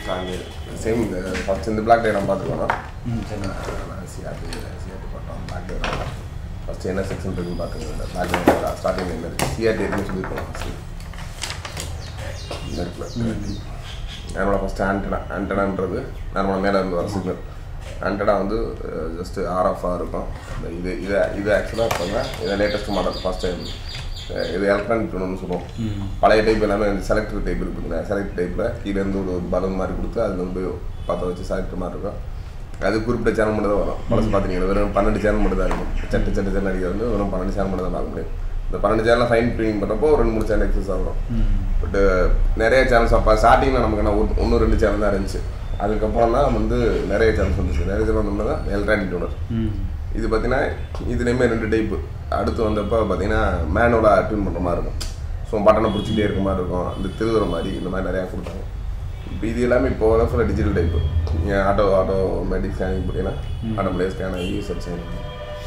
நாங்கள் same first இந்த block day நம்ம பார்த்துருக்கோம் ம் சொல்லுங்க சிஆர்டி சிஆர்டி பார்த்தோம் பிளாக் டே ஃபஸ்ட்டு என்ன செக்ஷன் இருக்குன்னு பார்த்துக்கோங்க பிளாக் டே ஸ்டார்டிங் என்ன இருக்குது சிஆர்டி இருக்குன்னு சொல்லியிருக்கோம் ஃபஸ்ட்டு இந்த இடத்துல நம்மளோட ஃபஸ்ட்டு ஆண்டனா ஆண்டனான்றது நார்மலாக மேலே இருந்து வர சிக்னல் ஆண்டனா வந்து ஜஸ்ட்டு ஆர்எஃபாக இருக்கும் இந்த இது இது இது ஆக்சுவலாக இப்போ இது லேட்டஸ்ட் மாடல் ஃபஸ்ட் டைம் இது எலக்ட்ரானிக் ஒன்று சொல்லுவோம் ம் பழைய டைப் எல்லாமே இந்த செலக்டர் டைப் இருக்குதுங்க செலக்ட் டைப்பில் கீழேருந்து ஒரு பலூன் மாதிரி கொடுத்து அதில் வந்து பற்ற வச்சு செலக்டர் மாதிரி இருக்கும் அது குறிப்பிட்ட சேனல் மட்டும் தான் வரும் பழசு பார்த்தீங்கன்னா வெறும் பன்னெண்டு சேனல் மட்டும் தான் இருக்கும் சட்டு சட்டு சேனல் அடிக்கிறது வந்து வெறும் பன்னெண்டு சேனல் மட்டும் தான் பார்க்க முடியும் இந்த பன்னெண்டு சேனல் ஃபைன் ட்யூனிங் பண்ணுறப்போ ஒரு ரெண்டு மூணு சேனல் எக்ஸஸ் ஆகும் ம் பட்டு நிறைய சேனல்ஸ் அப்போ ஸ்டார்டிங்கில் நமக்கு என்ன ஒரு ஒன்று ரெண்டு சேனல் தான் இருந்துச்சு அதுக்கப்புறம் தான் வந்து நிறைய சேனல்ஸ் வந்துச்சு நிறைய சேனல் வந்தோம்னா தான் எலக்ட்ரானிக் டூனர் ம் இது பார்த்தீங்கன்னா இதுலேயுமே ரெண்டு டைப்பு அடுத்து வந்தப்போ பார்த்தீங்கன்னா மேனுவலாக டியூன் பண்ணுற மாதிரி இருக்கும் ஸோ பட்டனை பிடிச்சிட்டே இருக்க மாதிரி இருக்கும் இந்த திருவுற மாதிரி இந்த மாதிரி நிறையா கொடுத்தாங்க இப்போ இது எல்லாமே இப்போ வர ஃபுல்லாக டிஜிட்டல் டைப்பு நீங்கள் ஆட்டோ ஆட்டோமேட்டிக் ஸ்கேனிங் போட்டீங்கன்னா ஆட்டோமேட்டிக் ஸ்கேன் ஆகி சர்ச் ஆகி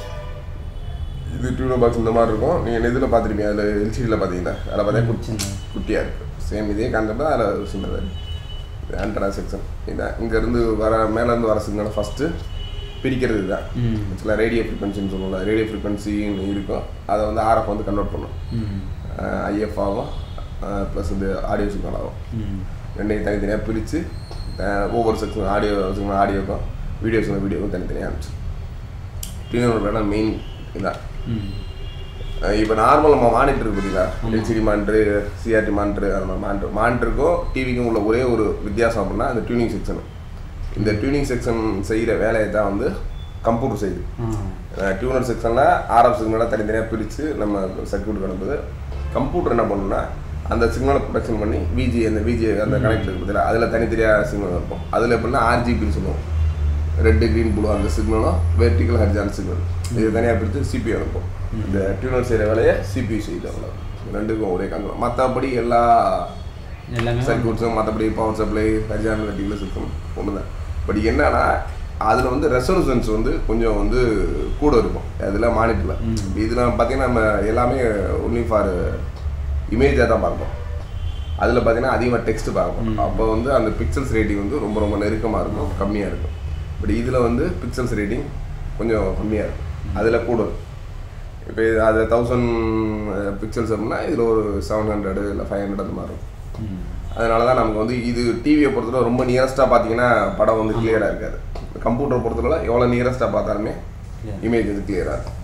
இது டியூனர் பாக்ஸ் இந்த மாதிரி இருக்கும் நீங்கள் இதில் பார்த்துருப்பீங்க அதில் எல்சிடியில் பார்த்தீங்கன்னா அதில் பார்த்தா குச்சி சின்ன. குட்டியாக இருக்குது சேம் இதே கான்செப்ட் தான் அதில் சின்னதாக இருக்குது ஆண்டனா செக்ஷன் இதான் இங்கேருந்து வர மேலேருந்து வர சிக்னலை ஃபஸ்ட்டு பிரிக்கிறது இதுதான் ம் ஆக்சுவலாக ரேடியோ ஃப்ரீக்வன்சின்னு சொல்லுவோம்ல ரேடியோ ஃப்ரீக்வன்சின்னு இருக்கும் அதை வந்து ஆர்எஃப் வந்து கன்வெர்ட் பண்ணும் ம் ஐஎஃப் ஆகும் ப்ளஸ் வந்து ஆடியோ சிக்னல் ஆகும் ம் ரெண்டையும் தனித்தனியாக பிரித்து ஒவ்வொரு செக்ஷன் ஆடியோ சிக்னல் ஆடியோக்கும் வீடியோ சிக்னல் வீடியோக்கும் தனித்தனியாக அனுப்பிச்சு டியூனரோட மெயின் இதான் ம் இப்போ நார்மல் நம்ம மானிட்டர் இருக்கு பார்த்தீங்களா எல்சிடி மானிட்டரு சிஆர்டி மானிட்டரு அந்த மாதிரி மானிட்டர் மானிட்டருக்கும் டிவிக்கும் உள்ள ஒரே ஒரு வித்தியாசம் அப்படின்னா அந்த டியூனிங் செக்ஷன் இந்த டியூனிங் செக்ஷன் செய்கிற வேலையை தான் வந்து கம்ப்யூட்டர் செய்யுது ஆ டியூனர் செக்ஷனில் ஆர்எஃப் சிக்னலாக தனித்தனியாக பிரித்து நம்ம சர்க்யூட் அனுப்புது கம்ப்யூட்டர் என்ன பண்ணுன்னா அந்த சிக்னலை ப்ரொடக்ஷன் பண்ணி விஜி அந்த விஜி அந்த கனெக்ட் இருக்கு பார்த்தீங்களா அதில் தனித்தனியாக சிக்னல் இருக்கும் அதில் எப்படின்னா ஆர்ஜிபின்னு சொல்லுவோம் ரெட்டு க்ரீன் ப்ளூ அந்த சிக்னலும் வெர்டிக்கல் ஹரிஜான் சிக்னல் இது தனியாக பிரித்து சிபியூ அனுப்பும் இந்த டியூனர் செய்கிற வேலையை சிபியூ செய்யுது அவ்வளோ ரெண்டுக்கும் ஒரே காரணம் மற்றபடி எல்லா எல்லாமே சர்க்யூட்ஸும் மற்றபடி power supply horizontal vertical system ஒன்று தான் பட் என்னன்னா அதில் வந்து ரெசல்யூஷன்ஸ் வந்து கொஞ்சம் வந்து கூட இருக்கும் அதில் மானிட்டரில் இதில் பார்த்தீங்கன்னா நம்ம எல்லாமே ஒன்லி ஃபார் இமேஜாக தான் பார்ப்போம் அதில் பார்த்தீங்கன்னா அதிகமாக டெக்ஸ்ட் பார்ப்போம் அப்போ வந்து அந்த பிக்சல்ஸ் ரேட்டிங் வந்து ரொம்ப ரொம்ப நெருக்கமாக இருக்கும் கம்மியாக இருக்கும் பட் இதில் வந்து பிக்சல்ஸ் ரேட்டிங் கொஞ்சம் கம்மியாக இருக்கும் அதில் கூட இருக்கும் இப்போ இது அது தௌசண்ட் பிக்சல்ஸ் அப்படின்னா இதில் ஒரு செவன் ஹண்ட்ரடு இல்லை ஃபைவ் ஹண்ட்ரட் அந்த மாதிரி இருக்கும் ம் அதனால தான் நமக்கு வந்து இது டிவியை பொறுத்தவரை ரொம்ப நியரஸ்ட்டாக பார்த்தீங்கன்னா படம் வந்து கிளியராக இருக்காது கம்ப்யூட்டரை பொறுத்தவரை எவ்வளோ நியரஸ்ட்டாக பார்த்தாலுமே Yeah. இமேஜ் வந்து கிளியராக இருக்கும்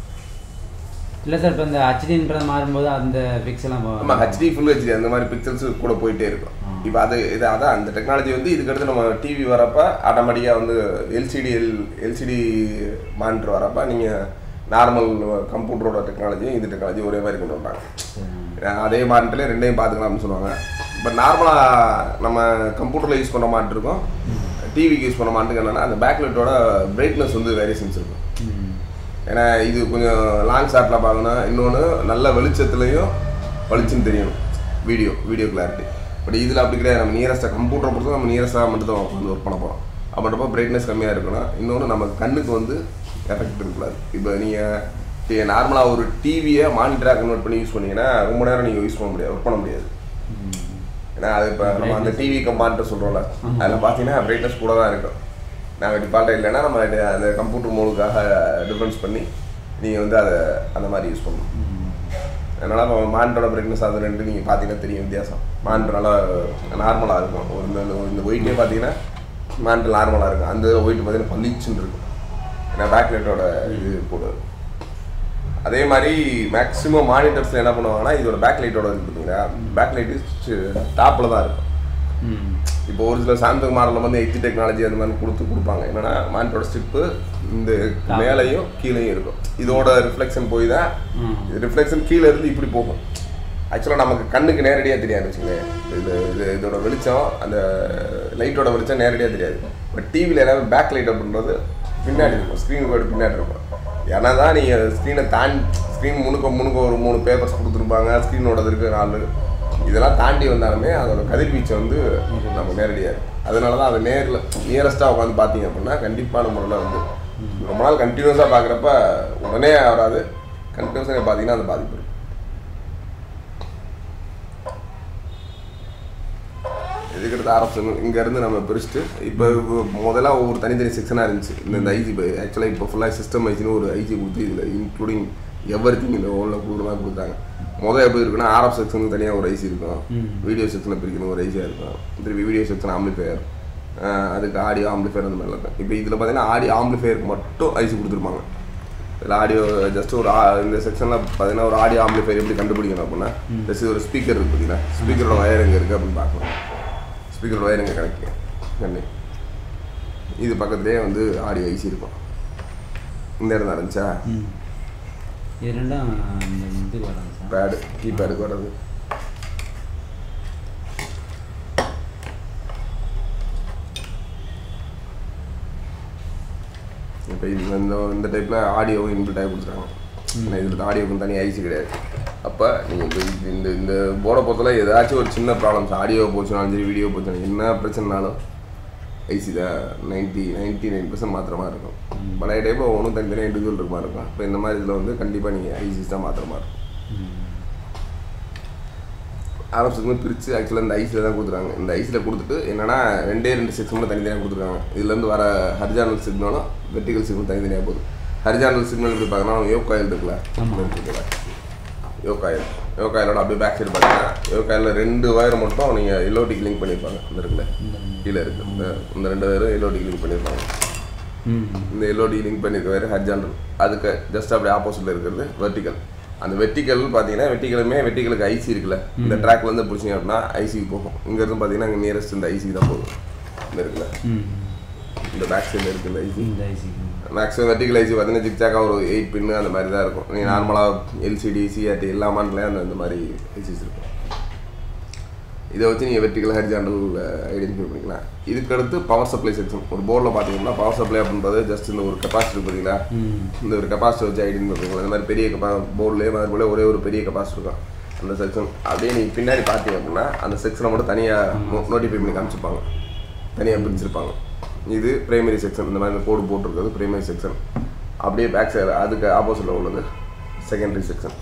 இல்லை சார் இப்போ இந்த ஹச்டின்றது மாறும்போது அந்த பிக்சலாம் நம்ம ஹெச்டி ஃபுல் ஹெச்டி அந்த மாதிரி பிக்சல்ஸ் கூட போயிட்டே இருக்கும் ஆ. இப்போ அது இது அதான் அந்த டெக்னாலஜி வந்து இதுக்கடுத்து நம்ம டிவி வரப்ப ஆட்டோமேட்டிக்காக வந்து எல்சிடி எல் எல்சிடி மானிட்டர் வரப்ப நீங்கள் நார்மல் கம்ப்யூட்டரோட டெக்னாலஜியும் இது டெக்னாலஜி ஒரே மாதிரி கொண்டு வந்தாங்க அதே மானிட்டர்லேயே ரெண்டையும் பார்த்துக்கலாம்னு சொல்லுவாங்க பட் நார்மலாக நம்ம கம்ப்யூட்டரில் யூஸ் பண்ண மாட்டு இருக்கும் டிவிக்கு யூஸ் பண்ண மாட்டுக்கு என்னென்னா அந்த பேக்லைட்டோட பிரைட்னஸ் வந்து வேரியேஷன்ஸ் இருக்கும் ம் ஏன்னா இது கொஞ்சம் லாங் ஷாட்டில் பார்க்கணும் இன்னொன்று நல்ல வெளிச்சத்துலையும் பளிச்சுன்னு தெரியணும் வீடியோ வீடியோ கிளாரிட்டி பட் இதில் அப்படி கிடையாது நம்ம நியரஸ்ட்டாக கம்ப்யூட்டரை பொறுத்து நம்ம நியரஸ்ட்டாக மட்டும் தான் உட்காந்து ஒர்க் பண்ண போகிறோம் அப்படின்றப்போ பிரைட்னஸ் கம்மியாக இருக்கணும் இன்னொன்று நம்ம கண்ணுக்கு வந்து எஃபெக்ட் இருக்கக்கூடாது இப்போ நீங்கள் நார்மலாக ஒரு டிவியை மானிட்டராக கன்வெர்ட் பண்ணி யூஸ் பண்ணீங்கன்னா ரொம்ப நேரம் நீங்கள் யூஸ் பண்ண முடியாது ஒர்க் பண்ண முடியாது ம் ஏன்னா அது இப்போ நம்ம அந்த டிவி கம்பான்ட்டு சொல்கிறோம்ல அதில் பார்த்தீங்கன்னா பிரைட்னஸ் கூட தான் இருக்கும் நாங்கள் டிஃபால்ட்டாக இல்லைன்னா நம்ம இது- அந்த கம்ப்யூட்டர் மோடுக்காக டிஃபரன்ஸ் பண்ணி நீங்கள் வந்து அதை அந்த மாதிரி யூஸ் பண்ணணும் ம் அதனால் இப்போ மானிட்டரோட பிரைட்னஸ் அது ரெண்டு நீங்கள் பார்த்தீங்கன்னா தெரியும் வித்தியாசம் மானிட்டர் நல்லா நார்மலாக இருக்கும் ஒரு இந்த இந்த ஒயிட்டே பார்த்தீங்கன்னா மானிட்டர் நார்மலாக இருக்கும் அந்த ஒயிட் பார்த்தீங்கன்னா பளிச்சுன்னு இருக்கும் ஏன்னா பேக்லைட்டோட இது போடுறது அதே மாதிரி மேக்ஸிமம் மானிட்டர்ஸில் என்ன பண்ணுவாங்கன்னா இதோட பேக்லைட்டோட இருக்கு பார்த்தீங்களா பேக்லைட்டு டாப்பில் தான் இருக்கும் ம் இப்போ ஒரு சில சாம்சங் மாடலில் வந்து எச்சி டெக்னாலஜி அந்த மாதிரி கொடுத்து கொடுப்பாங்க என்னன்னா மானிட்டரோட ஸ்ட்ரிப்பு இந்த மேலேயும் கீழேயும் இருக்கும் இதோட ரிஃப்ளெக்ஷன் போய் தான் ம் இது ரிஃப்ளெக்ஷன் கீழே இருந்து இப்படி போகும் ஆக்சுவலாக நமக்கு கண்ணுக்கு நேரடியாக தெரியாது வச்சுக்கோங்களேன் இது இது இதோட வெளிச்சம் அந்த லைட்டோட வெளிச்சம் நேரடியாக தெரியாது பட் டிவியில் எல்லாமே பேக் லைட் அப்படின்றது பின்னாடி இருக்கும் ஸ்க்ரீனுக்கு பின்னாடி இருக்கும் ஏன்னா தான் நீங்கள் ஸ்க்ரீனை தாண்டி ஸ்க்ரீன் முழுக்க முழுக்க ஒரு மூணு பேப்பர்ஸ் கொடுத்துருப்பாங்க ஸ்க்ரீனோட இருக்கு நாலு இதெல்லாம் தாண்டி வந்தாலுமே அதோட கதிர்வீச்சு வந்து நமக்கு நேரடியாக இருக்கும் அதனால தான் அதை நேரில் நியரஸ்ட்டாக உட்காந்து பார்த்தீங்க அப்படின்னா கண்டிப்பான முறையில் வந்து ரொம்ப நாள் கண்டினியூஸாக பார்க்குறப்ப உடனே வராது கண்டினியூஸாக பார்த்தீங்கன்னா அந்த பாதிப்பு இருக்கும் இதுக்கடுத்து ஆரம்பிச்சு இங்கேருந்து நம்ம பிரிச்சுட்டு இப்போ முதல்ல ஒவ்வொரு தனித்தனி செக்ஷனாக இருந்துச்சு இந்த இந்த ஐஜி ஆக்சுவலாக இப்போ ஃபுல்லாக சிஸ்டம் ஐஜின்னு ஒரு ஐஜி கொடுத்து இதில் இன்க்ளூடிங் எவ்ரி திங் இந்த ஓனில் கொடுக்குற மாதிரி கொடுத்தாங்க முதல் எப்படி இருக்குன்னா ஆர்எஃப் செக்ஷனுக்கு தனியாக ஒரு ஐசி இருக்கும் ம். வீடியோ செக்ஷனில் பிரிக்கணும் ஒரு ஐசியாக இருக்கும் திருப்பி வீடியோ செக்ஷன் ஆம்பிளிஃபையர் அதுக்கு ஆடியோ ஆம்பிளிஃபையர் அந்த மாதிரிலாம் இருக்கும் இப்போ இதில் பார்த்தீங்கன்னா ஆடியோ ஆம்பிளிஃபையருக்கு மட்டும் ஐசி கொடுத்துருப்பாங்க இதில் ஆடியோ ஜஸ்ட் ஒரு ஆ- இந்த செக்ஷனில் பார்த்தீங்கன்னா ஒரு ஆடியோ ஆம்பிளிஃபையர் எப்படி கண்டுபிடிக்கணும் அப்படின்னா ஜஸ்ட் ஒரு ஸ்பீக்கர் இருக்கு பார்த்தீங்கன்னா ஸ்பீக்கரோட வயர் எங்கே இருக்குது அப்படின்னு பார்க்கலாம் ஸ்பீக்கரோட வயர் எங்கே கிடைக்கும் கண்ணு இது பக்கத்துலேயே வந்து ஆடியோ ஐசி இருக்கும் இந்த இடம் தான் இருந்துச்சா ம் இது ரெண்டும் இந்த இது வராது சார் பேடு கீபேடுக்கு வர்றது இப்போ இந்த இந்த இந்த டைப்பில் ஆடியோவும் இன்பில்ட் ஆகி கொடுத்துருக்காங்க ஏன்னா இதில் ஆடியோவுக்கு தனி ஐசி கிடையாது அப்போ நீங்கள் இப்போ இது- இந்த இந்த போர்டை பொறுத்தல ஏதாச்சும் ஒரு சின்ன ப்ராப்ளம்ஸ் ஆடியோ போச்சுனாலும் சரி வீடியோ போச்சுனாலும் என்ன பிரச்சனைனாலும் ஐசி தான் நைன்ட்டி நைன்ட்டி நைன் பர்சன்ட் மாத்திரமா இருக்கும் பழைய டைப்பில் ஒன்றும் தனித்தனியாக இண்டிவிஜுவல் இருக்க மாதிரி இருக்கும் இப்போ இந்த மாதிரி இதில் வந்து கண்டிப்பாக நீங்கள் ஐசிஸ் தான் மாத்திர மாதிரி இருக்கும் ம் ஆரம்பிச்சதுமே பிரித்து ஆக்சுவலாக இந்த ஐஸில் தான் கொடுத்துருக்காங்க இந்த ஐஸில் கொடுத்துட்டு என்னன்னா ரெண்டே ரெண்டு செக்ஷனில் தனித்தனியாக கொடுத்துருக்காங்க இதுலேருந்து வர ஹரிஜானல் சிக்னலும் வெர்டிகல் சிக்னல் தனித்தனியாக போகுது ஹரிஜானல் சிக்னல் எப்படி பார்க்கணும் யோக் காயில் இருக்குல்ல ஆமா. இருக்குல்ல யோக் காயில் யோக் காயிலோட அப்படியே பேக் சைடு பார்த்தீங்கன்னா யோக் காயிலில் ரெண்டு ஒயர் மட்டும் நீங்கள் எல்லோட்டிக்கு லிங்க் பண்ணியிருப்பாங்க இந்த இருக்குல்ல இந்த கீழே இருக்குது இந்த இந்த ரெண்டு ஒயரும் எல்லோட்டிக்கு லிங்க் பண்ணியிருப்பாங்க ம் இந்த எல்ஓடி லிங்க் பண்ணியிருக்க வேறு ஹரிஜானல் அதுக்கு ஜஸ்ட் அப்படியே ஆப்போசிட்டில் இருக்கிறது வெர்டிக்கல் அந்த வெர்டிக்கல் பார்த்தீங்கன்னா வெர்டிக்கலுமே வெர்டிக்கலுக்கு ஐசி இருக்குல்ல இந்த ட்ராக்ல இருந்து பிடிச்சிங்க அப்படின்னா ஐசிக்கு போகும் இங்கேருந்து பார்த்தீங்கன்னா இங்கே நியரஸ்ட் இந்த ஐசி தான் போகும் இந்த இருக்குல்ல ம் இந்த பேக் சைடில் இருக்குல்ல ஐசி இந்த ஐசிக்கு மேக்ஸிமம் வெர்டிக்கல் ஐசி பார்த்தீங்கன்னா ஜிக்ஜாக்காக ஒரு எயிட் பின்னு அந்த மாதிரி தான் இருக்கும் நீங்கள் நார்மலாக எல்சிடி சிஆர்டி எல்லா மாடலையும் அந்த இந்த மாதிரி ஐசிஸ் இருக்கும் இதை வச்சு நீங்கள் வெர்டிக்கல் ஹரிஜாண்டல் ஐடென்டிஃபை பண்ணிக்கலாம் இதுக்கு அடுத்து பவர் சப்ளை செக்ஷன் ஒரு போர்டில் பார்த்தீங்கன்னா பவர் சப்ளை அப்படின்றது ஜஸ்ட் இந்த ஒரு கெப்பாசிட்டி பார்த்தீங்களா ம் இந்த ஒரு கெப்பாசிட்டி வச்சு ஐடின் பண்ணுறீங்களா இந்த மாதிரி பெரிய கெப்பா போர்ட்லேயே மாதிரி போல ஒரே ஒரு பெரிய கெப்பாசிட்டி இருக்கும் அந்த செக்ஷன் அப்படியே நீங்கள் பின்னாடி பார்த்தீங்க அப்படின்னா அந்த செக்ஷனை மட்டும் தனியாக நோட்டிஃபை பண்ணி காமிச்சிருப்பாங்க தனியாக பிரிச்சிருப்பாங்க இது பிரைமரி செக்ஷன் இந்த மாதிரி இந்த கோடு போட்டிருக்கிறது பிரைமரி செக்ஷன் அப்படியே பேக் சைடு அதுக்கு ஆப்போசிட்டில் உள்ளது செகண்டரி செக்ஷன்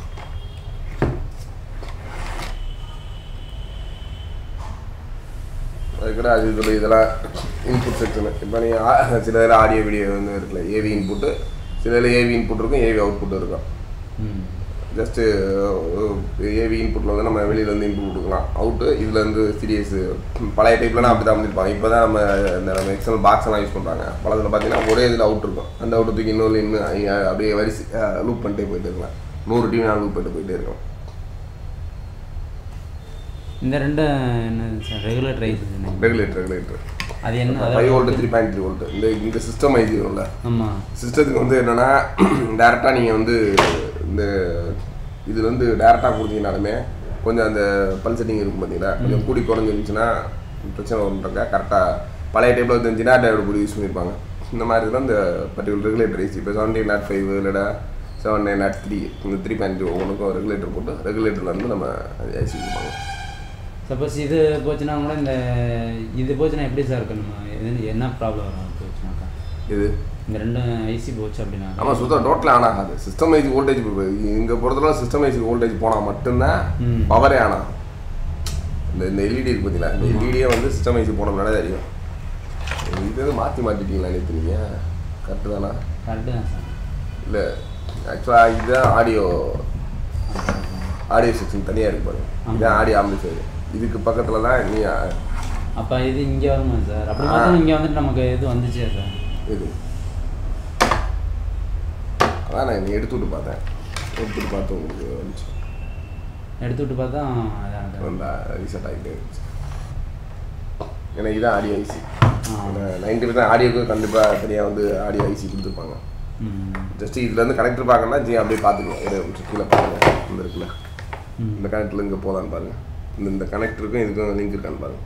அதுக்கட அது இதில் இதெல்லாம் இன்புட் செக்ஷனு இப்போ நீங்கள் சில இதில் ஆடியோ வீடியோ வந்து இருக்குல்ல ஏவி இன்புட்டு சில இதில் ஏவி இன்புட் இருக்கும் ஏவி அவுட்புட் இருக்கும் ம் ஜஸ்ட்டு ஏவி இன்புட்டில் வந்து நம்ம வெளியில இருந்து இன்புட் கொடுக்கலாம் அவுட்டு இதில் இருந்து சீரியஸ் பழைய டைப்லாம் அப்படி தான் பண்ணியிருப்பாங்க இப்போ தான் நம்ம இந்த நம்ம எக்ஸ்டர்னல் பாக்ஸ் எல்லாம் யூஸ் பண்ணுறாங்க பழத்தில் பார்த்தீங்கன்னா ஒரே இதில் அவுட் இருக்கும் அந்த அவுட்டு தூக்கி இன்னொரு இன்னும் ஐ- அப்படியே வரிசை லூப் பண்ணிட்டே போயிட்டு இருக்கலாம் நூறு டிவி நான் லூப் பண்ணிட்டு போயிட்டே இருக்கும் இந்த ரெண்டும் என்ன sir regulator IC regulator regulator அது என்ன five volt three point three volt இந்த இந்த சிஸ்டம் ஐசி வரும்ல ஆமாம் சிஸ்டத்துக்கு வந்து என்னென்னா டேரெக்டாக நீங்கள் வந்து இந்த இது வந்து டேரெக்டாக கொடுத்தீங்கனாலுமே கொஞ்சம் அந்த பல் செட்டிங் இருக்கும் பார்த்தீங்களா கொஞ்சம் கூடி குறைஞ்சிருந்துச்சுன்னா பிரச்சனை வரும்ன்றாங்க கரெக்டாக பழைய டைப்பில் வந்து இருந்துச்சுன்னா டேவிட் கூடி யூஸ் பண்ணியிருப்பாங்க இந்த மாதிரி தான் இந்த பர்டிகுலர் ரெகுலேட்டர் ஐசி இப்போ செவன்டீன் நாட் ஃபைவ் இல்லைடா செவன் நைன் நாட் த்ரீ இந்த த்ரீ பாயிண்ட் டூ ஒவ்வொன்றுக்கும் ரெகுலேட்டர் போட்டு ரெகுலேட்டரில் வந்து நம்ம ஐசி கொடுப்பாங்க சப்போஸ் இது போச்சுன்னா கூட இந்த இது போச்சுன்னா எப்படி சார் இருக்கு நம்ம இது என்ன ப்ராப்ளம் வரும் அது போச்சுனாக்கா இது இந்த ரெண்டும் ஐசி போச்சு அப்படின்னா ஆமாம் சுத்தம் டோட்டலாக ஆன் ஆகாது சிஸ்டம் ஐசி வோல்டேஜ் இங்கே பொறுத்தவரை சிஸ்டம் ஐசி வோல்டேஜ் போனால் மட்டும்தான் ம். பவரே ஆனா இந்த இந்த எல்இடி இருக்கு பார்த்தீங்களா இந்த எல்இடியே வந்து சிஸ்டம் ஐசி போனோம்னாலே தெரியும் இது வந்து மாற்றி மாட்டிட்டீங்களா நேற்று நீங்கள் கரெக்டு தானா கரெக்டு தான் சார் இல்லை ஆக்சுவலாக இதுதான் ஆடியோ ஆடியோ செக்ஷன் தனியாக இருக்கு பாருங்க இதுதான் ஆடியோ ஆம்பிளிஃபையர் இதுக்கு பக்கத்தில் தான் நீ அப்போ இது இங்கே வருமா சார் அப்படி பார்த்தா இங்கே வந்துட்டு நமக்கு இது வந்துச்சே சார் இது அதான் நான் நீ எடுத்து விட்டு பார்த்தேன் எடுத்துட்டு பார்த்து உங்களுக்கு வந்துச்சு எடுத்து விட்டு பார்த்தா அதான் அதான். அந்த ரீசெண்ட் ஆகிட்டே இருந்துச்சு ஏன்னா இதான் ஆடியோ ஐசி ஆ. நைன்டி பர்சன்ட் ஆடியோக்கு கண்டிப்பாக தனியாக வந்து ஆடியோ ஐசி கொடுத்துருப்பாங்க ம் ஜஸ்ட் இதுலேருந்து கனெக்டர் பார்க்கணும்னா ஜி அப்படியே பார்த்துக்கணும் ஒரே ஒரு நிமிஷம் கீழே பாருங்க இந்த இருக்குல்ல ம். இந்த கனெக்டர் இங்கே போதான்னு பாருங்க இந்த இந்த கனெக்டருக்கும் இதுக்கும் லிங்க் இருக்கான்னு பாருங்க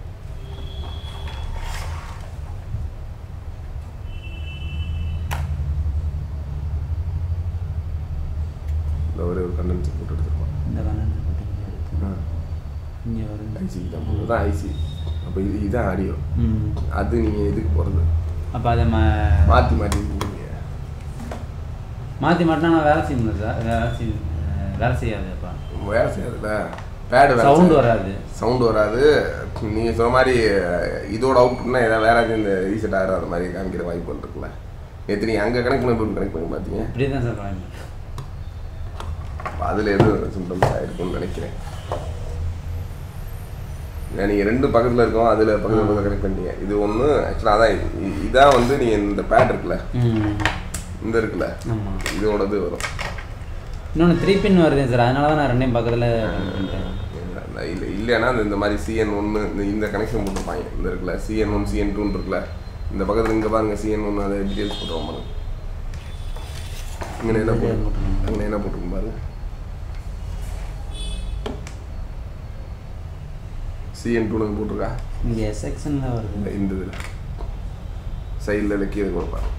இந்த ஒரே ஒரு கண்டென்சர் போட்டு எடுத்துருப்பான் இந்த கண்ணன் போட்டு இங்கே எடுத்து இங்கே வருது ஐசிக்கு தான் போடுறது தான் ஐசி அப்போ இது இதுதான் ஆடியோ ம் அது நீங்கள் எதுக்கு போகிறது அப்போ அதை ம மாற்றி மாற்றி இருக்கீங்க மாற்றி மாட்டினா நான் வேலை செய்யணும்ல சார் வேலை செய் வேலை செய்யாது அப்போ வேலை செய்யாதுல்ல பேடு சவுண்ட் வராது சவுண்ட் வராது நீங்கள் சொன்ன மாதிரி அஹ், இதோட அவுட்னா ஏதாவது வேற எதுவும் இந்த ரீசெட் ஆகிற அந்த மாதிரி காமிக்கிற வாய்ப்புகள் இருக்குல்ல நேற்று நீங்கள் அங்கே கனெக்ட் பண்ணி கனெக்ட் பண்ணி பார்த்தீங்க இப்படி தான் சார் வாங்கி அதில் எதுவும் சிம்டம்ஸ் ஆயிருக்கும்னு நினைக்கிறேன் ஏன்னா நீங்கள் ரெண்டு பக்கத்தில் இருக்கோம் அதில் பக்கத்தில் பக்கத்தில் கனெக்ட் பண்ணிட்டீங்க இது ஒன்று ஆக்சுவலாக அதான் இ- இதான் வந்து நீங்கள் இந்த பேட் இருக்குல்ல ம் இந்த இருக்குல்ல ஆமாம் இதோடது வரும் இன்னொன்று த்ரீ பின் வருது சார் அதனால தான் நான் ரெண்டையும் பக்கத்தில் பண்ணிட்டேன் இல்லை இல்லைன்னா இந்த இந்த மாதிரி சிஎன் ஒன்று இந்த இந்த கனெக்ஷன் போட்டிருப்பாங்க இந்த இருக்குல்ல சிஎன் ஒன் சிஎன் டூன்னு இருக்குல்ல இந்த பக்கத்தில் இங்கே பாருங்க சிஎன் ஒன்று அதை டீட்டெயில்ஸ் போட்டுருவோம் பாருங்க இங்கே என்ன போட்டு அங்கே என்ன போட்டிருக்கும் பாருங்க சிஎன் டூனு போட்டிருக்கா இங்கே செக்ஷனில் வருது இந்த இந்த இதில் சைடில் லக்கீது கொடுப்பாங்க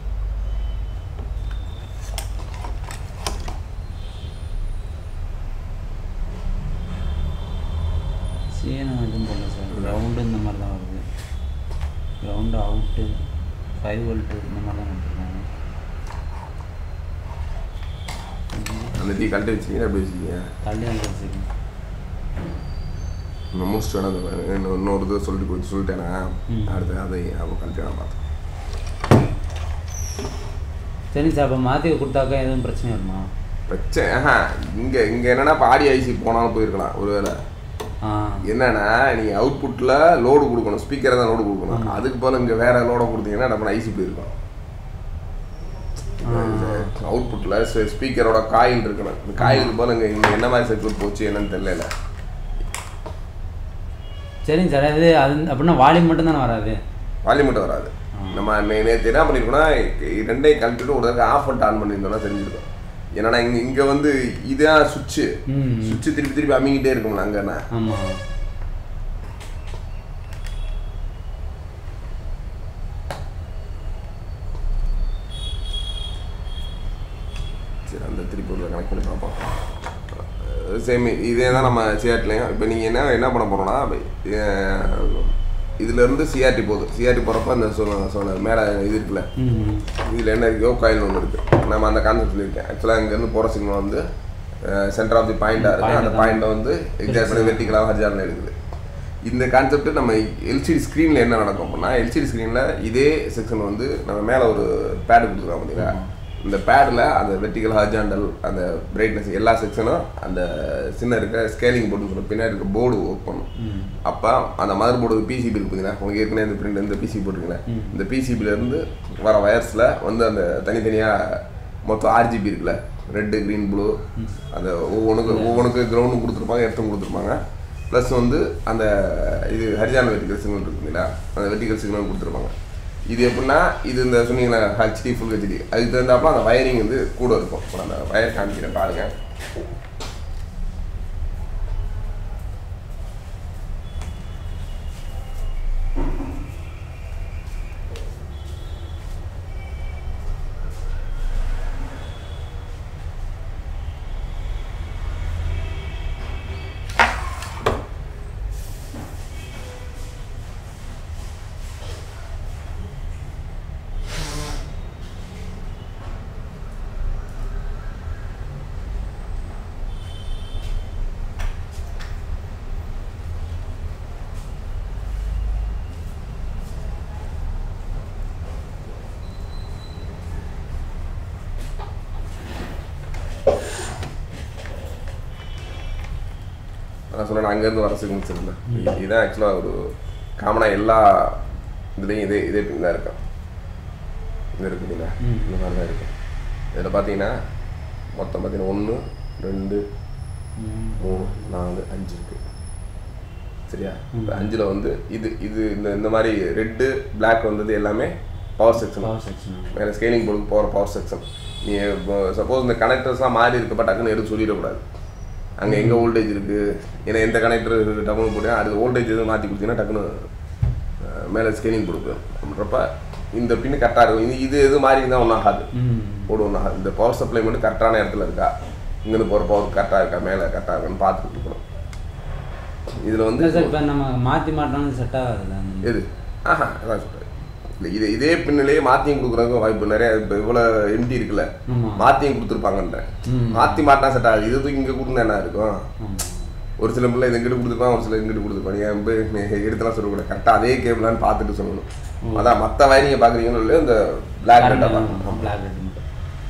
சீனம் எதுவும் போடல சார் ரவுண்டு இந்த மாதிரி தான் வருது ரவுண்டு அவுட்டு ஃபைவ் வோல்ட்டு இந்த மாதிரி தான் கொடுத்துருக்காங்க அந்த டீ கழட்டி வச்சிங்கன்னா எப்படி வச்சுக்கீங்க தள்ளி வந்து வச்சுருக்கேன் நான் முடிச்சுட்டு வேணா அதை பாருங்க. இன்னும் இன்னொரு இது சொல்லிட்டு போய் சொல்லிட்டேனா ம். அடுத்து அதை அவன் கழட்டி நான் பார்த்தேன் சரி சார் அப்போ மாற்றி கொடுத்தாக்கா எதுவும் பிரச்சனை வருமா பிரச்சனை ஆஹா இங்கே இங்கே என்னன்னா இப்போ ஆடி ஐசி போனாலும் போயிருக்கலாம் ஒருவேளை ஆ என்னன்னா நீங்கள் அவுட்புட்டில் லோடு கொடுக்கணும் ஸ்பீக்கரை தான் லோடு கொடுக்கணும் அதுக்கு போல இங்கே வேற லோடை கொடுத்தீங்கன்னா நம்ம ஐசி போயிருக்கோம் அவுட்புட்டில் ஸ்பீக்கரோட காயில் இருக்கணும் இந்த காயிலுக்கு போல இங்கே இங்கே என்ன மாதிரி சர்க்யூட் போச்சு என்னன்னு தெரியல சரிங்க சார் அது அது அப்படின்னா வால்யூம் மட்டும் தானே வராது வால்யூம் மட்டும் வராது நம்ம நே- நேத்து என்ன பண்ணிருக்கோம்னா ரெண்டையும் கழட்டிட்டு ஒரு தடவை ஆஃப் பண்ணிட்டு ஆன் பண்ணியிருந்தோம்னா தெரிஞ்சிருக்கும் ஏன்னா இங்க இங்க வந்து இதான் சுவிட்சு ம் சுவிட்சு திருப்பி திருப்பி அமைங்கிட்டே இருக்கும்ல அங்கண்ணா ஆமாம் சரி அந்த திருப்பி ஒரு கனெக்ட் பண்ணி பார்ப்போம் சேம் இதே தான் நம்ம சிஆர்டிலையும் இப்போ நீங்கள் என்ன என்ன பண்ண போகிறோம்னா இதுலேருந்து சிஆர்டி போகுது சிஆர்டி போகிறப்ப அந்த சொன்ன சொன்ன மேலே இது இருக்குல்ல ம் இதில் என்ன இருக்கோ காயில் ஒன்று இருக்குது நம்ம அந்த கான்செப்ட் சொல்லியிருக்கேன் ஆக்சுவலாக இங்கேருந்து போகிற சிக்னல் வந்து சென்டர் ஆஃப் தி பாயிண்டாக இருக்குது அந்த பாயிண்ட்டை வந்து எக்ஸாக்ட் பண்ணி வெர்டிகலாக ஹரிஜானில் இருக்குது இந்த கான்செப்ட் நம்ம எல்சிடி ஸ்க்ரீனில் என்ன நடக்கும் அப்படின்னா எல்சிடி ஸ்க்ரீனில் இதே செக்ஷன் வந்து நம்ம மேலே ஒரு பேடு கொடுத்துருக்கோம் பார்த்தீங்களா இந்த பேடில் அந்த வெர்டிகல் ஹார்ஜாண்டல் அந்த பிரைட்னஸ் எல்லா செக்ஷனும் அந்த சின்ன இருக்க ஸ்கேலிங் போர்டுன்னு சொல்ல பின்னாடி இருக்க போர்டு ஒர்க் பண்ணும் ம் அப்போ அந்த மதர் போர்டு பிசிபி இருக்கு பார்த்தீங்களா உங்களுக்கு ஏற்கனவே இந்த பிரிண்ட் இந்த பிசிபி போட்டிருக்கீங்களா இந்த PCB ல இருந்து வர வயர்ஸில் வந்து அந்த தனித்தனியாக மொத்தம் ஆர்ஜிபி இருக்குல்ல ரெட்டு க்ரீன் ப்ளூ அந்த ஒவ்வொன்றுக்கு ஒவ்வொன்றுக்கு கிரவுண்டும் கொடுத்துருப்பாங்க எர்த்தும் கொடுத்துருப்பாங்க ப்ளஸ் வந்து அந்த இது ஹரிஜான வெர்டிகல் சிக்னல் இருக்கு இல்லைங்களா அந்த வெர்டிகல் சிக்னல் கொடுத்துருப்பாங்க இது எப்படின்னா இது இந்த சொன்னீங்களா ஹெச்டி ஃபுல் ஹெச்டி அதுக்கு தகுந்தாப்புல அந்த வயரிங் வந்து கூட இருக்கும் இப்போ அந்த வயர் காமிக்கிறேன் பாருங்கள் நான் சொன்னேன் அங்கேருந்து வர சிக்னல்ஸ் இல்லை இதுதான் ஆக்சுவலாக ஒரு காமனாக எல்லா இதுலேயும் இதே இதே பின் தான் இருக்கும் இது இருக்குதுங்களா ம். இந்த மாதிரி தான் இருக்கும் இதில் பார்த்தீங்கன்னா மொத்தம் பார்த்தீங்கன்னா ஒன்று ரெண்டு ம் மூணு நாலு அஞ்சு இருக்கு சரியா இந்த அஞ்சில் வந்து இது இது இந்த இந்த மாதிரி ரெட்டு Black வந்தது எல்லாமே பவர் செக்ஷன் பவர் செக்ஷன் மேலே ஸ்கேலிங் போர்டுக்கு போகிற பவர் செக்ஷன் நீ சப்போஸ் இந்த கனெக்டர்ஸ்லாம் மாறி இருக்கப்ப டக்குன்னு எடுத்து சொல்லிடக்கூடாது அங்கே எங்கே வோல்டேஜ் இருக்குது ஏன்னா எந்த கனெக்டர் டக்குனு போட்டீங்கன்னா அது வோல்டேஜ் எதுவும் மாற்றி கொடுத்தீங்கன்னா டக்குன்னு அஹ், மேலே ஸ்கேலிங் கொடுக்கும் அப்படின்றப்ப இந்த பின்னு கரெக்டாக இருக்கும் இது இது எது மாறி இருந்தால் ஒன்றும் ஆகாது ம் போடு ஒன்றும் ஆகாது இந்த பவர் சப்ளை மட்டும் கரெக்டான இடத்துல இருக்கா இங்கேருந்து போகிற பவர் கரெக்டாக இருக்கா மேலே கரெக்டாக இருக்கான்னு பார்த்துட்டு இருக்கணும் இதில் வந்து இல்லை சார் இப்போ நம்ம மாற்றி மாட்டோம்னு செட் ஆகாதுல்ல அந்த- எது ஆஹா அதான் சொல்கிறேன் இல்லை இது இதே பின்னிலேயே மாற்றியும் கொடுக்குறதுக்கு வாய்ப்பு நிறைய இப்போ இவ்வளோ எம்டி இருக்குல்ல ஆமா மாற்றியும் கொடுத்துருப்பாங்கன்றேன் ம் மாற்றி மாட்டினா செட் ஆகுது இது தூக்கி இங்கே கொடுத்தா என்ன இருக்கும் ஆமாம் ஒரு சில பிள்ளை இது எங்கிட்டு கொடுத்துருப்பான் ஒரு சில எங்கிட்டு கொடுத்துருப்பான் நீங்கள் போய் எடுத்துலாம் சொல்லக்கூடாது கரெக்டாக அதே கேபிளான்னு பார்த்துட்டு சொல்லணும் அதான் மற்ற வயரிங்க பார்க்குறீங்கன்னு இல்லையோ இந்த பிளாக் ரெட்டாக பார்க்கணும் பிளாக் ரெட் மட்டும்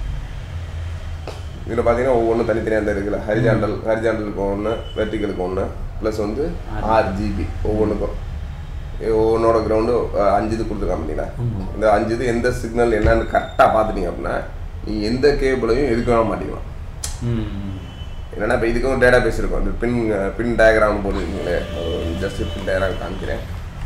இதில் பார்த்தீங்கன்னா ஒவ்வொன்றும் தனித்தனியாக அந்த இருக்குல்ல ஹரிஜாண்டல் ஹரிஜாண்டலுக்கு ஒன்று வெர்டிக்கலுக்கு ஒன்று ப்ளஸ் வந்து ஆறு ஜிபி ஒவ்வொன்றுக்கும் ஒவ்வொன்றோட கிரவுண்டு அஞ்சு இது கொடுத்துருக்காங்க பார்த்தீங்களா இந்த அஞ்சு இது எந்த சிக்னல் என்னன்னு கரெக்டாக பார்த்துட்டீங்க அப்படின்னா நீங்கள் எந்த கேபிளையும் எதுக்கு வேணால் மாட்டிக்கலாம் ம் என்னன்னா இப்போ இதுக்கும் டேட்டா பேஸ் இருக்கும் அந்த பின் பின் டயக்ராம் போட்டுருக்கீங்களே ஜஸ்ட் பின் டயக்ராம் காமிக்கிறேன்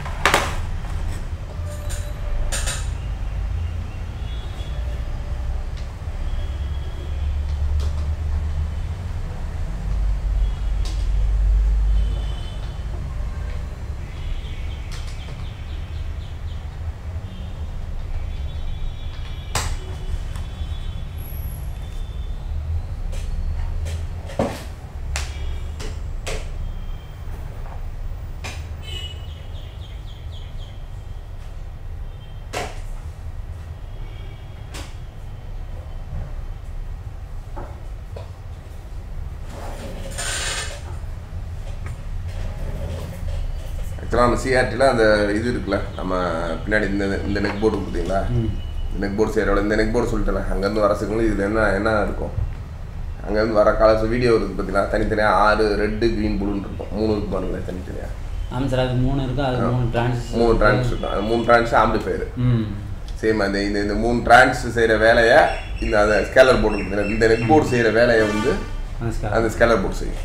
ஆக்சுவலாக நம்ம சிஆர்டியில் அந்த இது இருக்குல்ல நம்ம பின்னாடி இந்த இந்த நெக் போர்டு பார்த்தீங்களா நெக் போர்டு செய்கிறோட இந்த நெக் போர்டு சொல்லிட்டேன் அங்கேருந்து வர சிக்னல் இதில் என்ன என்ன இருக்கும் அங்கேருந்து வர காலத்து வீடியோ இருக்குது பார்த்தீங்களா தனித்தனியாக ஆறு ரெட்டு க்ரீன் ப்ளூன்னு இருக்கும் மூணு இருக்கு பாருங்களேன் தனித்தனியாக ஆமாம் சார் அது மூணு இருக்கு அது மூணு டிரான்ஸ் மூணு ட்ரான்ஸ் இருக்கும் அது மூணு ட்ரான்ஸ் ஆம்பிளிஃபையர் ம் சேம் அந்த இந்த இந்த மூணு ட்ரான்ஸ் செய்கிற வேலையை இந்த அந்த ஸ்கேலர் போர்டு இருக்குது இந்த நெக் போர்டு செய்கிற வேலையை வந்து நமஸ்காரம் அந்த ஸ்கேலர் போர்டு செய்யும்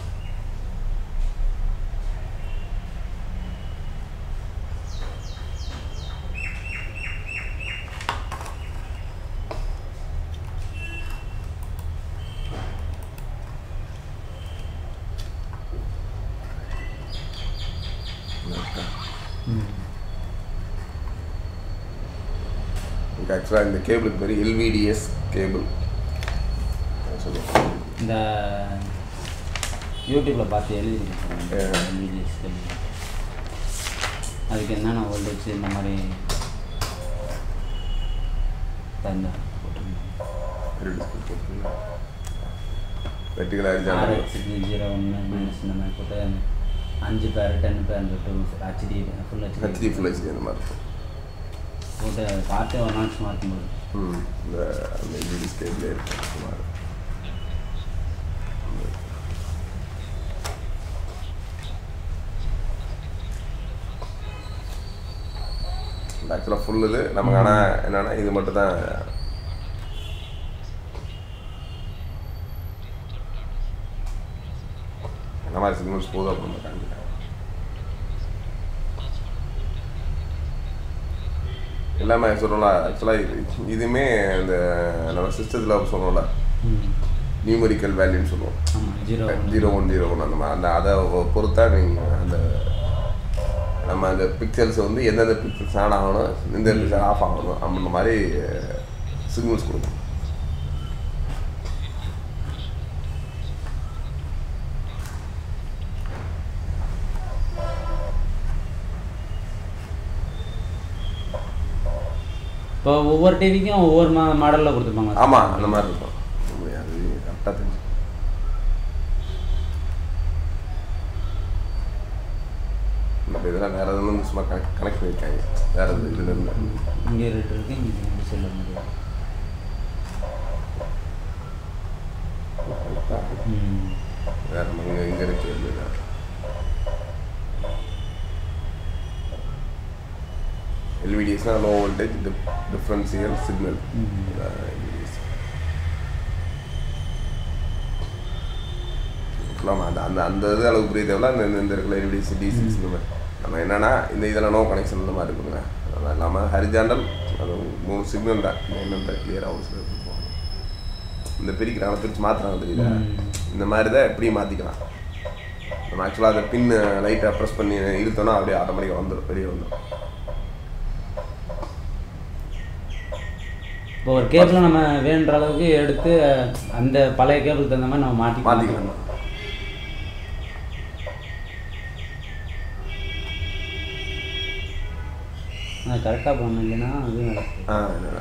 ம் இது ஆக்சுவலாக இந்த கேபிளுக்கு பேர் எல்விடிஎஸ் கேபிள் சொல்லுவோம் இந்த யூடியூப்பில் பார்த்து எழுதி ஆ. அதுக்கு என்னென்ன வோல்டேஜ் இந்த மாதிரி தந்த வெட்டிகளாக ஆறு இருந்தாலும் ஹெச்டி ஜீரோ ஒன்று மைனஸ் இந்த மாதிரி போட்டு அஞ்சு பேர் டென் பேர் to HD full HD HD full HD அந்த மாதிரி இருக்கும் போட்டு பார்த்து ஒரு நாள் சும்மா இருக்கும்போது ம் இந்த அந்த எல்விடி கேபிளே இருக்கும் சுமார் ஆக்சுவலாக ஃபுல் இது நமக்கு ஆனால் என்னன்னா இது மட்டும் தான் அந்த மாதிரி சிக்னல்ஸ் போதும் அப்படின்னு காமிக்கிறாங்க எல்லாமே சொல்லலாம் ஆக்சுவலாக இது இதுவுமே இந்த நம்ம சிஸ்டத்தில் சொல்லணும்ல ம் நியூமரிக்கல் வேல்யூன்னு சொல்லுவோம் ஆமாம் zero zero one zero one அந்த மாதிரி அந்த அதை பொறுத்தா நீங்கள் அந்த நம்ம அந்த பிக்சல்ஸ் வந்து எந்தெந்த பிக்சல்ஸ் ஆன் ஆகணும் எந்த பிக்சல் ஆஃப் ஆகணும் அப்படின்ற மாதிரி சிக்னல்ஸ் கொடுக்கும் இப்போ ஒவ்வொரு டிவிக்கும் ஒவ்வொரு மா மாடலில் கொடுத்துருப்பாங்க ஆமாம் அந்த மாதிரி இருக்கும் அது கரெக்டாக தெரிஞ்சு இப்போ இதெல்லாம் வேறு எதுவும் சும்மா கனெக்ட் கனெக்ட் பண்ணியிருக்காங்க வேறு எது இதுல இருந்து இங்கே ரெண்டு இருக்கு இங்கே ரெண்டு சொல்ல முடியும் ம் வேற இங்கே இங்கே இருக்கு இது வேற. எல்விடிஎஸ்னா லோ வோல்டேஜ் டிஃப்ரென்சியல் சிக்னல் ம். ஃபுல்லாக அந்த அந்த அந்த இது அளவுக்கு புரிய தேவையில்ல அந்த இந்த- இந்த இருக்கிற எல்விடிஎஸ் டிசி இந்த மாதிரி நம்ம என்னன்னா இந்த இதில் நோ கனெக்ஷன் இந்த மாதிரி இருக்குங்க அது இல்லாமல் ஹரிஜாண்டல் அது மூணு சிக்னல் தான் என்னென்ன கிளியராக ஒரு சில இந்த பிரிக்கிறாங்க பிரித்து மாற்றுறாங்க தெரியல ம். இந்த மாதிரி தான் எப்படியும் மாற்றிக்கலாம் நம்ம ஆக்சுவலாக அதை பின் லைட்டாக ப்ரெஸ் பண்ணி இழுத்தோன்னா அப்படியே ஆட்டோமேட்டிக்காக வந்துடும் வெளியே வந்துடும் இப்போ ஒரு கேபிள் நம்ம வேணுன்ற அளவுக்கு எடுத்து அந்த பழைய கேபிளுக்கு தகுந்த மாதிரி நம்ம மாற்றி மாற்றிக்கலாம் அது கரெக்டாக பண்ணணும் இல்லைன்னா அதுவும் நடக்கும் ஆ என்னடா.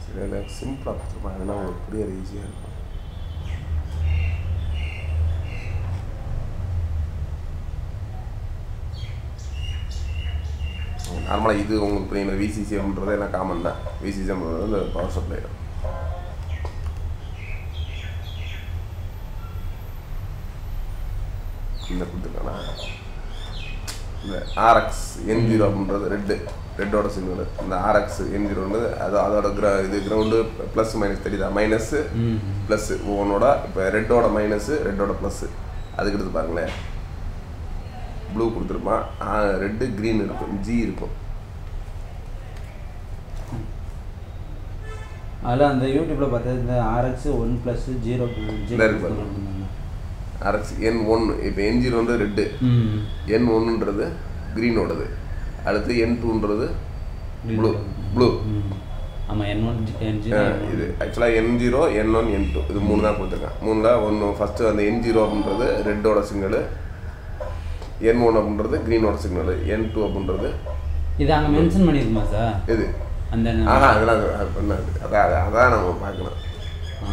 இதில் சிம்பிளாக கொடுத்துருப்பாங்க அதெல்லாம் உங்களுக்கு புரியறது ஈஸியாக இருக்கும் நார்மலாக இது உங்களுக்கு புரியுற விசிசிஎம்ன்றது எல்லாம் காமன் தான் விசிசிஎம் வந்து பவர் சப்ளை இந்த கொடுத்துருக்கானா இந்த ஆர்எக்ஸ் என் ஜீரோ அப்படின்றது ரெட்டு ரெட்டோட சிக்னல் இந்த ஆர்எக்ஸ் என் ஜீரோன்றது அது அதோட கிர இது கிரவுண்டு ப்ளஸ் மைனஸ் தெரியுதா மைனஸ்ஸு ம் ப்ளஸ்ஸு ஒவ்வொன்றோட இப்போ ரெட்டோட மைனஸு ரெட்டோட ப்ளஸ்ஸு அதுக்கு எடுத்து பாருங்களேன் ப்ளூ கொடுத்துருப்பான் ரெட்டு க்ரீன் இருக்கும் ஜி இருக்கும் அதில் அந்த யூடியூப்பில் பார்த்தது இந்த ஆர்எக்ஸ் ஒன் ப்ளஸ் ஜீரோ இதா இருக்கு பாருங்க. ஆர்எக்ஸ் என் ஒன்று இப்போ என் ஜீரோன்றது ரெட்டு ம் என் ஒன்றுன்றது க்ரீனோடது அடுத்து என் டூன்றது ப்ளூ ப்ளூ ம் ஆமாம் என் ஒன் என் ஜீரோ இது ஆக்சுவலாக N zero N one N two இது மூணு தான் கொடுத்துருக்கேன் மூணில் ஒன்று ஃபஸ்ட்டு அந்த என் ஜீரோ அப்படின்றது ரெட்டோட சிக்னலு என் ஒன் அப்படின்றது க்ரீனோட சிக்னலு என் டூ அப்படின்றது இது அங்கே மென்ஷன் பண்ணியிருக்குமா சார் இது அந்த ஆஹா அதெல்லாம் அது- அது பண்ணாது அதான் அது- அதான் நம்ம பார்க்கணும் ஆ.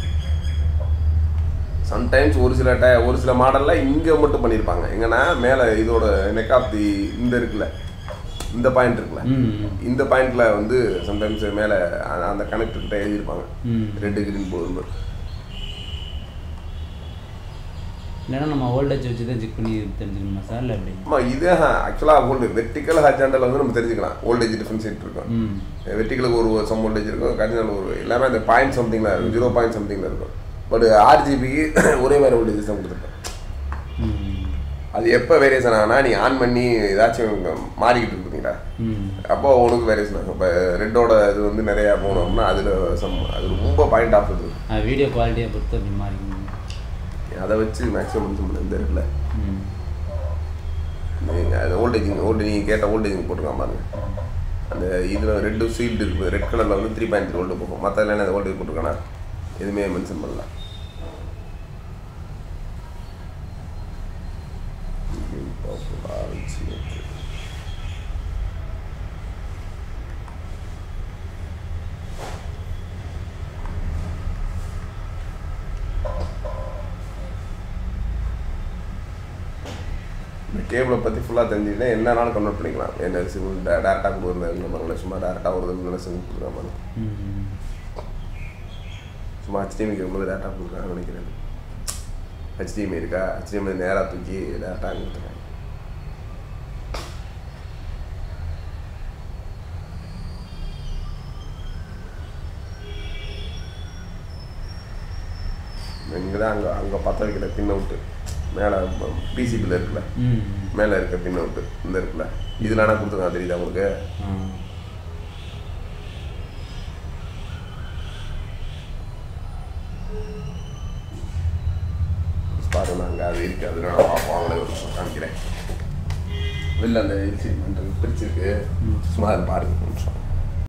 சம்டைம்ஸ் ஒரு சில டை ஒரு சில மாடலில் இங்கே மட்டும் பண்ணியிருப்பாங்க எங்கன்னா மேலே இதோட நெக் ஆஃப் தி இந்த இருக்குல்ல இந்த பாயிண்ட் இருக்குல்ல ம் இந்த பாயிண்ட்ல வந்து சம்டைம்ஸ் மேலே அந்த கனெக்டர் கிட்ட எழுதியிருப்பாங்க ம் ரெட்டு கிரீன் போதுன்னு இல்லைன்னா நம்ம வோல்டேஜ் வச்சு தான் செக் பண்ணி தெரிஞ்சுக்கணுமா சார் இல்லை எப்படி ஆமாம் இது ஆக்சுவலாக ஓல்டு வெர்டிக்கல் ஹார்ஜாண்டல் வந்து நம்ம தெரிஞ்சுக்கலாம் வோல்டேஜ் டிஃபரன்ஷியேட் இருக்கும் ம் வெர்டிக்கலுக்கு ஒரு சம் வோல்டேஜ் இருக்கும் கர்டினல் ஒரு எல்லாமே அந்த பாயிண்ட் சம்திங்கில் இருக்கும் ஜீரோ பாயிண்ட் சம்திங்கில் இருக்கும் பட் ஆர்ஜிபிக்கு ஒரே மாதிரி வோல்டேஜ் தான் கொடுத்துருக்கோம் ம் அது எப்போ வேரியேஷன் ஆகுனா நீ ஆன் பண்ணி ஏதாச்சும் மாறிக்கிட்டு இருக்கீங்களா ம் அப்போ உனக்கு வேரியேஷன் ஆகும் இப்போ ரெட்டோட இது வந்து நிறையா போனோம்னா அதில் சம் அது ரொம்ப பாயிண்ட் ஆஃப் இது அது வீடியோ குவாலிட்டியை பொறுத்து அப்படி மாறிக்கணும் அதை வச்சு மேக்ஸிமம் முடிச்சு இந்த இருக்குல்ல ம் நீங்கள் அது ஓல்டேஜிங் ஓல்டேஜ் நீங்கள் கேட்ட ஓல்டேஜிங் போட்டுருக்கான் பாருங்க அந்த இதில் ரெட்டு சீல்டு இருக்குது ரெட் கலரில் வந்து த்ரீ பாயிண்ட் த்ரீ வோல்ட் போகும் மற்ற என்ன ஓல்டேஜ் போட்டிருக்கானா எதுவுமே மென்ஷன் பண்ணல இந்த கேபிளை பற்றி ஃபுல்லாக தெரிஞ்சுக்கிட்டா என்னன்னாலும் கன்வெர்ட் பண்ணிக்கலாம் என்ன சிம்பிள் டேரெக்டாக கொடுக்குறது பாருங்களேன் சும்மா டேரெக்டாக வருது நல்லா சிம்பிள் கொடுக்குற மாதிரி ம் சும்மா ஹெச்டிஎம் கேட்கும்போது டேட்டா கொடுக்குறாங்கன்னு நினைக்கிறேன் ஹெச்டிஎம் இருக்கா ஹெச்டிஎம் நேராக தூக்கி டேட்டா கொடுத்துருக்காங்க இங்கே தான் அங்கே அங்கே பற்ற வைக்கிற பின் அவுட்டு மேலே பிசிபியில் இருக்குல்ல ம் மேலே இருக்க பின் அவுட்டு இந்த இருக்குல்ல இதில் ஆனால் கொடுத்துருக்காங்க தெரியுதா உங்களுக்கு ஆ பாருங்க அங்கே அது இருக்குது அது நான் பார்ப்போம் அவங்களே ஒரு நிமிஷம் காமிக்கிறேன் வெளில அந்த எல்சிடி பிரிச்சிருக்கு சும்மா அதை பாருங்க ஒரு நிமிஷம்